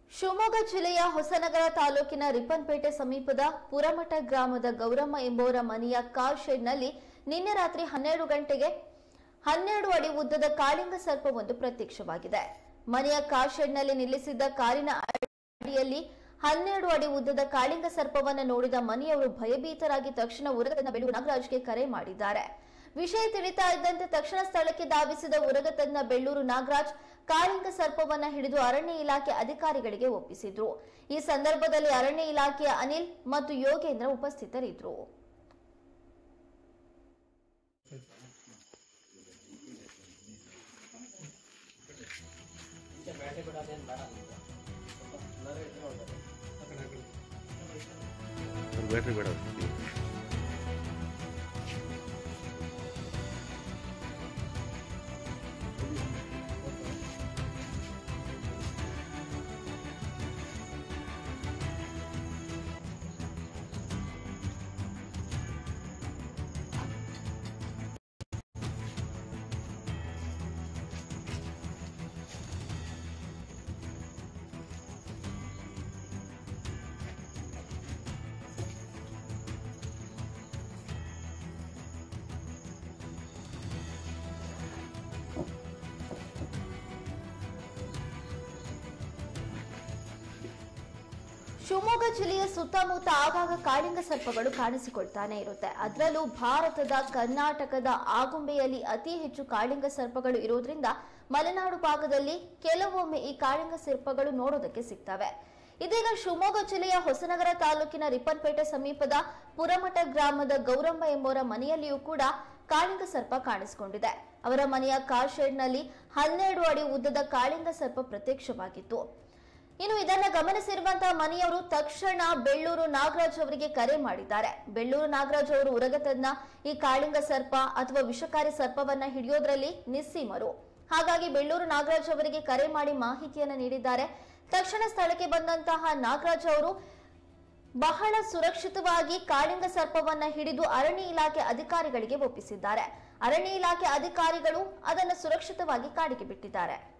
ಶಿವಮೊಗ್ಗ ಜಿಲ್ಲೆಯ ಹೊಸನಗರ ತಾಲೂಕಿನ ರಿಪ್ಪನ್ಪೇಟೆ ಸಮೀಪದ ಪುರಮಠ ಗ್ರಾಮದ ಗೌರಮ್ಮ ಎಂಬುವರ ಮನೆಯ ಕಾರ್ ಶೆಡ್ನಲ್ಲಿ ನಿನ್ನೆ ರಾತ್ರಿ ಹನ್ನೆರಡು ಗಂಟೆಗೆ ಹನ್ನೆರಡು ಅಡಿ ಉದ್ದದ ಕಾಳಿಂಗ ಸರ್ಪವೊಂದು ಪ್ರತ್ಯಕ್ಷವಾಗಿದೆ ಮನೆಯ ಕಾರ್ ಶೆಡ್ನಲ್ಲಿ ನಿಲ್ಲಿಸಿದ್ದ ಕಾರಿನ ಅಡಿಯಲ್ಲಿ ಹನ್ನೆರಡು ಅಡಿ ಉದ್ದದ ಕಾಳಿಂಗ ಸರ್ಪವನ್ನ ನೋಡಿದ ಮನೆಯವರು ಭಯಭೀತರಾಗಿ ತಕ್ಷಣ ಉರಗತಜ್ಞ ಬೆಳೂರು ನಾಗರಾಜ್ಗೆ ಕರೆ ಮಾಡಿದ್ದಾರೆ ವಿಷಯ ತಿಳಿತಾ ಇದ್ದಂತೆ ತಕ್ಷಣ ಸ್ಥಳಕ್ಕೆ ಧಾವಿಸಿದ ಉರಗತಜ್ಞ ಬೆಳ್ಳೂರು ನಾಗರಾಜ್ ಕಾಳಿಂಗ ಸರ್ಪವನ್ನ ಹಿಡಿದು ಅರಣ್ಯ ಇಲಾಖೆ ಅಧಿಕಾರಿಗಳಿಗೆ ಒಪ್ಪಿಸಿದ್ರು ಈ ಸಂದರ್ಭದಲ್ಲಿ ಅರಣ್ಯ ಇಲಾಖೆಯ ಅನಿಲ್ ಮತ್ತು ಯೋಗೇಂದ್ರ ಉಪಸ್ಥಿತರಿದ್ದರು ಬ್ಯಾಟ್ರಿ ಬೇಡ ಶಿವಮೊಗ್ಗ ಜಿಲ್ಲೆಯ ಸುತ್ತಮುತ್ತ ಆಗಾಗ ಕಾಳಿಂಗ ಸರ್ಪಗಳು ಕಾಣಿಸಿಕೊಳ್ತಾನೆ ಇರುತ್ತೆ ಅದರಲ್ಲೂ ಭಾರತದ ಕರ್ನಾಟಕದ ಆಗುಂಬೆಯಲ್ಲಿ ಅತಿ ಹೆಚ್ಚು ಕಾಳಿಂಗ ಸರ್ಪಗಳು ಇರೋದ್ರಿಂದ ಮಲೆನಾಡು ಭಾಗದಲ್ಲಿ ಕೆಲವೊಮ್ಮೆ ಈ ಕಾಳಿಂಗ ಸರ್ಪಗಳು ನೋಡೋದಕ್ಕೆ ಸಿಗ್ತವೆ ಇದೀಗ ಶಿವಮೊಗ್ಗ ಜಿಲ್ಲೆಯ ಹೊಸನಗರ ತಾಲೂಕಿನ ರಿಪ್ಪನ್ಪೇಟೆ ಸಮೀಪದ ಪುರಮಠ ಗ್ರಾಮದ ಗೌರಮ್ಮ ಎಂಬುವರ ಮನೆಯಲ್ಲಿಯೂ ಕೂಡ ಕಾಳಿಂಗ ಸರ್ಪ ಕಾಣಿಸಿಕೊಂಡಿದೆ ಅವರ ಮನೆಯ ಕಾರ್ ಶೆಡ್ನಲ್ಲಿ ಹನ್ನೆರಡು ಅಡಿ ಉದ್ದದ ಕಾಳಿಂಗ ಸರ್ಪ ಪ್ರತ್ಯಕ್ಷವಾಗಿತ್ತು ಇನ್ನು ಇದನ್ನ ಗಮನಿಸಿರುವಂತಹ ಮನೆಯವರು ತಕ್ಷಣ ಬೆಳ್ಳೂರು ನಾಗರಾಜ್ ಅವರಿಗೆ ಕರೆ ಮಾಡಿದ್ದಾರೆ ಬೆಳ್ಳೂರು ನಾಗರಾಜ್ ಅವರು ಉರಗತಜ್ಞ ಈ ಕಾಳಿಂಗ ಸರ್ಪ ಅಥವಾ ವಿಷಕಾರಿ ಸರ್ಪವನ್ನ ಹಿಡಿಯೋದ್ರಲ್ಲಿ ನಿಸ್ಸೀಮರು ಹಾಗಾಗಿ ಬೆಳ್ಳೂರು ನಾಗರಾಜ್ ಅವರಿಗೆ ಕರೆ ಮಾಡಿ ಮಾಹಿತಿಯನ್ನ ನೀಡಿದ್ದಾರೆ ತಕ್ಷಣ ಸ್ಥಳಕ್ಕೆ ಬಂದಂತಹ ನಾಗರಾಜ್ ಅವರು ಬಹಳ ಸುರಕ್ಷಿತವಾಗಿ ಕಾಳಿಂಗ ಸರ್ಪವನ್ನ ಹಿಡಿದು ಅರಣ್ಯ ಇಲಾಖೆ ಅಧಿಕಾರಿಗಳಿಗೆ ಒಪ್ಪಿಸಿದ್ದಾರೆ ಅರಣ್ಯ ಇಲಾಖೆ ಅಧಿಕಾರಿಗಳು ಅದನ್ನು ಸುರಕ್ಷಿತವಾಗಿ ಕಾಡಿಗೆ ಬಿಟ್ಟಿದ್ದಾರೆ